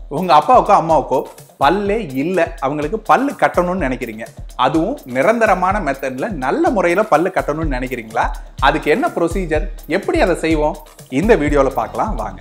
உங்க அப்பாவுக்கோ அம்மாவுக்கோ பல்லே இல்லை அவங்களுக்கு பல்லு கட்டணும்னு நினைக்கிறீங்க அதுவும் நிரந்தரமான மெத்தட்ல நல்ல முறையில பல்லு கட்டணும்னு நினைக்கிறீங்களா அதுக்கு என்ன ப்ரொசீஜர் எப்படி அதை செய்வோம் இந்த வீடியோல பார்க்கலாம் வாங்க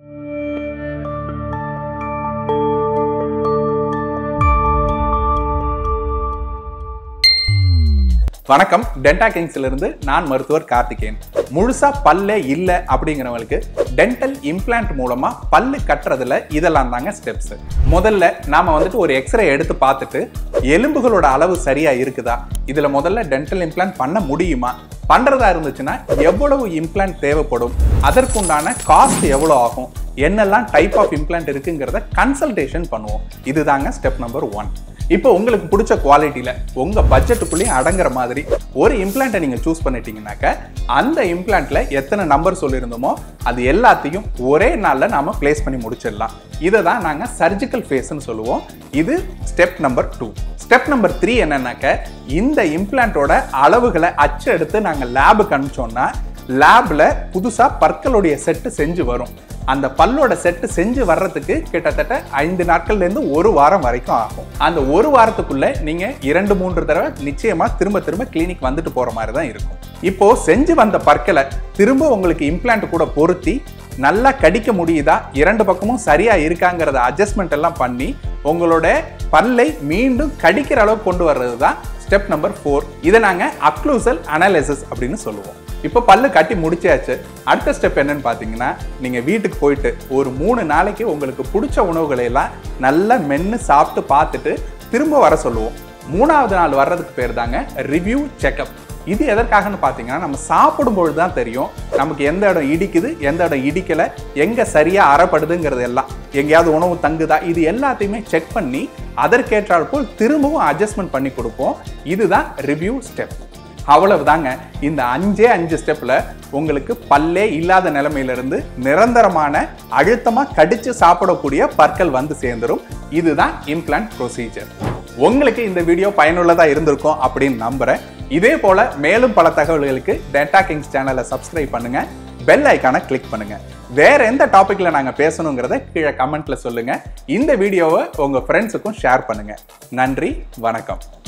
வணக்கம் டென்டா கிங்ஸ்ல இருந்து நான் மருத்துவர் கார்த்திகேயன் முழுசா பல்லே இல்லை அப்படிங்கிறவங்களுக்கு டென்டல் இம்ப்ளான்ட் மூலமா பல்லு கட்டுறதுல இதெல்லாம் தாங்க ஸ்டெப்ஸ் முதல்ல நாம வந்துட்டு ஒரு எக்ஸ்ரே எடுத்து பார்த்துட்டு எலும்புகளோட அளவு சரியா இருக்குதா இதுல முதல்ல டென்டல் இம்ப்ளான்ட் பண்ண முடியுமா பண்றதா இருந்துச்சுன்னா எவ்வளவு இம்ப்ளான்ட் தேவைப்படும் அதற்குண்டான காஸ்ட் எவ்வளவு ஆகும் என்னெல்லாம் டைப் ஆஃப் இம்ப்ளான்ட் இருக்குங்கிறத கன்சல்டேஷன் பண்ணுவோம் இதுதாங்க ஸ்டெப் நம்பர் ஒன் இப்போ உங்களுக்கு பிடிச்ச குவாலிட்டியில உங்க பட்ஜெட்டுக்குள்ளேயும் அடங்குற மாதிரி ஒரு இம்ப்ளான்ட்டை நீங்க சூஸ் பண்ணிட்டீங்கன்னாக்க அந்த இம்ப்ளான்ட்ல எத்தனை நம்பர் சொல்லியிருந்தோமோ அது எல்லாத்தையும் ஒரே நாள்ல நாம பிளேஸ் பண்ணி முடிச்சிடலாம் இதை தான் நாங்க சர்ஜிக்கல் ஃபேஸ்ன்னு சொல்லுவோம் இது step number two step number three என்னன்னாக்க இந்த இம்ப்ளான்ட்டோட அளவுகளை அச்சு எடுத்து நாங்க லேபுக்கு அனுப்பிச்சோம்னா லேப்ல புதுசா பற்களுடைய செட்டு செஞ்சு வரும் அந்த பல்லோட செட்டு செஞ்சு வர்றதுக்கு கிட்டத்தட்ட ஐந்து நாட்கள்ல இருந்து ஒரு வாரம் வரைக்கும் ஆகும் அந்த ஒரு வாரத்துக்குள்ள நீங்க இரண்டு மூன்று தடவை நிச்சயமா திரும்ப திரும்ப கிளினிக் வந்துட்டு போற மாதிரி தான் இருக்கும் இப்போ செஞ்சு வந்த பற்களை திரும்ப உங்களுக்கு இம்ப்ளான்ட் கூட பொருத்தி நல்லா கடிக்க முடியுதா இரண்டு பக்கமும் சரியா இருக்காங்கிறத அட்ஜஸ்ட்மெண்ட் எல்லாம் பண்ணி உங்களோட பல்லை மீண்டும் கடிக்கிற அளவுக்கு கொண்டு வர்றது தான் ஸ்டெப் நம்பர் ஃபோர் இதை நாங்கள் அக்ளூசல் அனாலிசிஸ் அப்படின்னு சொல்லுவோம் இப்போ பல்லு கட்டி முடிச்சாச்சு அடுத்த ஸ்டெப் என்னன்னு பார்த்தீங்கன்னா நீங்கள் வீட்டுக்கு போயிட்டு ஒரு மூணு நாளைக்கு உங்களுக்கு பிடிச்ச உணவுகளை எல்லாம் நல்லா மென்று சாப்பிட்டு பார்த்துட்டு திரும்ப வர சொல்லுவோம் மூணாவது நாள் வர்றதுக்கு பேர் தாங்க ரிவ்யூ செக்அப் இது எதற்காகன்னு பார்த்தீங்கன்னா நம்ம சாப்பிடும்பொழுது தான் தெரியும் நமக்கு எந்த இடம் இடிக்குது எந்த இடம் இடிக்கலை எங்கே சரியாக அறப்படுதுங்கிறது எல்லாம் எங்கேயாவது உணவு தங்குதா இது எல்லாத்தையுமே செக் பண்ணி அதற்கேற்றால் போல் திரும்பவும் அட்ஜஸ்ட்மெண்ட் பண்ணி கொடுப்போம் இதுதான் ரிவ்யூ ஸ்டெப் அவ்வளவுதாங்க இந்த அஞ்சே அஞ்சு ஸ்டெப்ல உங்களுக்கு பல்லே இல்லாத நிலைமையிலிருந்து நிரந்தரமான அழுத்தமா கடிச்சு சாப்பிடக்கூடிய பற்கள் வந்து சேர்ந்துரும் இதுதான் இம்ப்ளான்ட் ப்ரொசீஜர் உங்களுக்கு இந்த வீடியோ பயனுள்ளதா இருந்திருக்கும் அப்படின்னு நம்புறேன் இதே போல மேலும் பல தகவல்களுக்கு டேட்டா கிங்ஸ் சேனலை சப்ஸ்கிரைப் பண்ணுங்க பெல் ஐக்கானை கிளிக் பண்ணுங்க வேற எந்த டாபிக்ல நாங்க பேசணுங்கிறத கீழே கமெண்ட்ல சொல்லுங்க இந்த வீடியோவை உங்க ஃப்ரெண்ட்ஸுக்கும் ஷேர் பண்ணுங்க நன்றி வணக்கம்